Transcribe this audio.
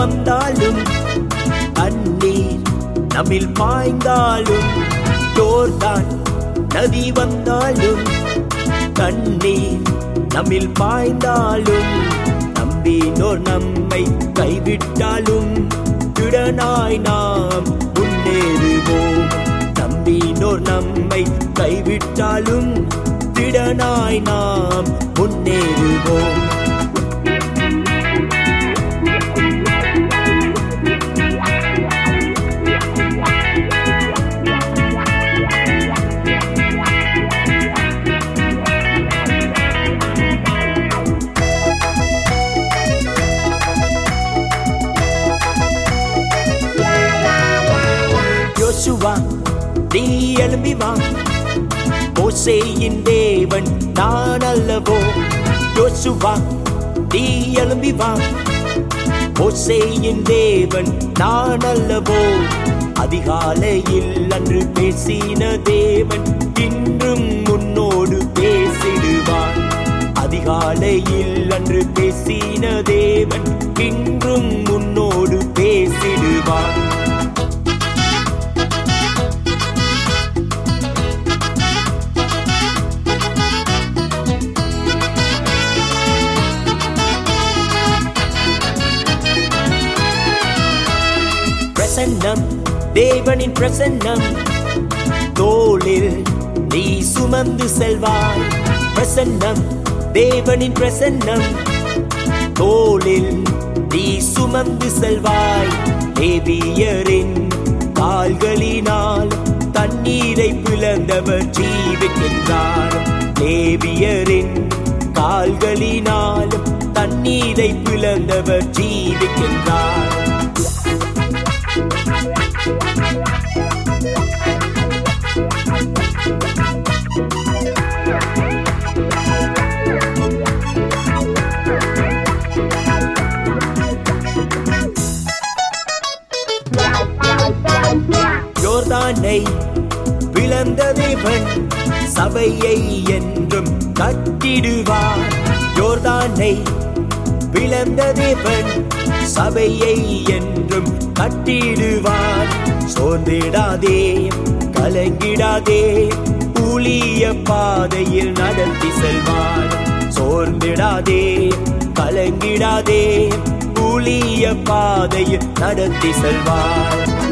வந்தாலும் தண்ணீர் நம்மில் பாய்ந்தாலும் ஜோர்தான் நதி வந்தாலும் தண்ணீர் நம்மில் பாய்ந்தாலும் நம்பினோர் நம்மை கைவிட்டாலும் திடனாய் நாம் முன்னேறுவோம் நம்பினோர் நம்மை கைவிட்டாலும் திடனாய் நாம் முன்னேறுவோம் யோசுவா நீ எழும்பி வா மோசேயின் தேவன் நான் அல்லவோ யோசுவா நீ எழும்பி வா மோசேயின் தேவன் நான் அல்லவோ அதிகாலையில் அன்று பேசின தேவன் இன்றும் முன்னோடு பேசிடுவான் அதிகாலையில் அன்று பேசின தேவன் இன்றும் முன்னோடு பேசிடுவான் பிரசன்னம் தேவனின் பிரசன்னம் தோளில் நீ சுமந்து செல்வாய் பிரசன்னம் தேவனின் பிரசன்னம் தோளில் நீ சுமந்து செல்வாய் தேவியரின் கால்களினால் தண்ணீரை பிளந்தவர் ஜீவிக்கின்றார் தேவியரின் கால்களினால் தண்ணீரை பிளந்தவர் ஜீவிக்கின்றார் யோர்தானை பிளந்த தேவன் சபையை என்றும் கட்டிடுவார் யோர்தானை பிளந்த தேவன் சபையை என்றும் கட்டிடுவார் சோர்ந்திடாதே கலங்கிடாதே ஊழிய பாதையில் நடத்தி செல்வார் சோர்ந்திடாதே கலங்கிடாதே ஊழிய பாதையில் நடத்தி செல்வார்